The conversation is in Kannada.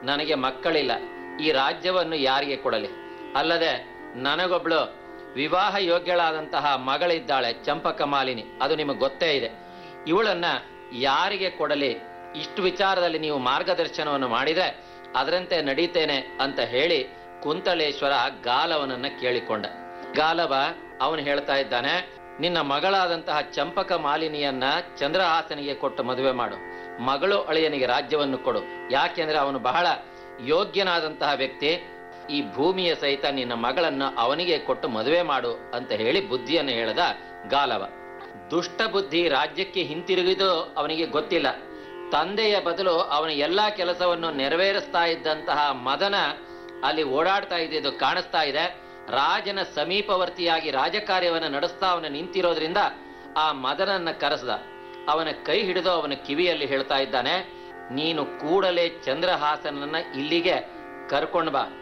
ನನಗೆ ಮಕ್ಕಳಿಲ್ಲ ಈ ರಾಜ್ಯವನ್ನು ಯಾರಿಗೆ ಕೊಡಲಿ ಅಲ್ಲದೆ ನನಗೊಬ್ಳು ವಿವಾಹ ಯೋಗ್ಯಳಾದಂತಹ ಮಗಳಿದ್ದಾಳೆ ಚಂಪಕ ಮಾಲಿನಿ ಅದು ನಿಮಗೆ ಗೊತ್ತೇ ಇದೆ ಇವಳನ್ನ ಯಾರಿಗೆ ಕೊಡಲಿ ಇಷ್ಟು ವಿಚಾರದಲ್ಲಿ ನೀವು ಮಾರ್ಗದರ್ಶನವನ್ನು ಮಾಡಿದ್ರೆ ಅದರಂತೆ ನಡೀತೇನೆ ಅಂತ ಹೇಳಿ ಕುಂತಳೇಶ್ವರ ಗಾಲವನನ್ನ ಕೇಳಿಕೊಂಡ ಗಾಲವ ಅವನು ಹೇಳ್ತಾ ಇದ್ದಾನೆ ನಿನ್ನ ಮಗಳಾದಂತಹ ಚಂಪಕ ಮಾಲಿನಿಯನ್ನ ಚಂದ್ರಹಾಸನಿಗೆ ಕೊಟ್ಟು ಮದುವೆ ಮಾಡು ಮಗಳು ಅಳಿಯನಿಗೆ ರಾಜ್ಯವನ್ನು ಕೊಡು ಯಾಕೆಂದ್ರೆ ಅವನು ಬಹಳ ಯೋಗ್ಯನಾದಂತಹ ವ್ಯಕ್ತಿ ಈ ಭೂಮಿಯ ಸಹಿತ ನಿನ್ನ ಮಗಳನ್ನ ಅವನಿಗೆ ಕೊಟ್ಟು ಮದುವೆ ಮಾಡು ಅಂತ ಹೇಳಿ ಬುದ್ಧಿಯನ್ನು ಹೇಳದ ಗಾಲವ ದುಷ್ಟ ಬುದ್ಧಿ ರಾಜ್ಯಕ್ಕೆ ಹಿಂತಿರುಗಿದು ಅವನಿಗೆ ಗೊತ್ತಿಲ್ಲ ತಂದೆಯ ಬದಲು ಅವನ ಎಲ್ಲಾ ಕೆಲಸವನ್ನು ನೆರವೇರಿಸ್ತಾ ಇದ್ದಂತಹ ಮದನ ಅಲ್ಲಿ ಓಡಾಡ್ತಾ ಇದ್ದಿದ್ದು ಕಾಣಿಸ್ತಾ ಇದೆ ರಾಜನ ಸಮೀಪವರ್ತಿಯಾಗಿ ರಾಜಕಾರ್ಯವನ್ನು ನಡೆಸ್ತಾ ಅವನ ನಿಂತಿರೋದ್ರಿಂದ ಆ ಮದನನ್ನ ಕರೆಸ್ದ ಅವನ ಕೈ ಹಿಡಿದು ಅವನ ಕಿವಿಯಲ್ಲಿ ಹೇಳ್ತಾ ಇದ್ದಾನೆ ನೀನು ಕೂಡಲೇ ಚಂದ್ರಹಾಸನನ್ನ ಇಲ್ಲಿಗೆ ಕರ್ಕೊಂಡು ಬಾ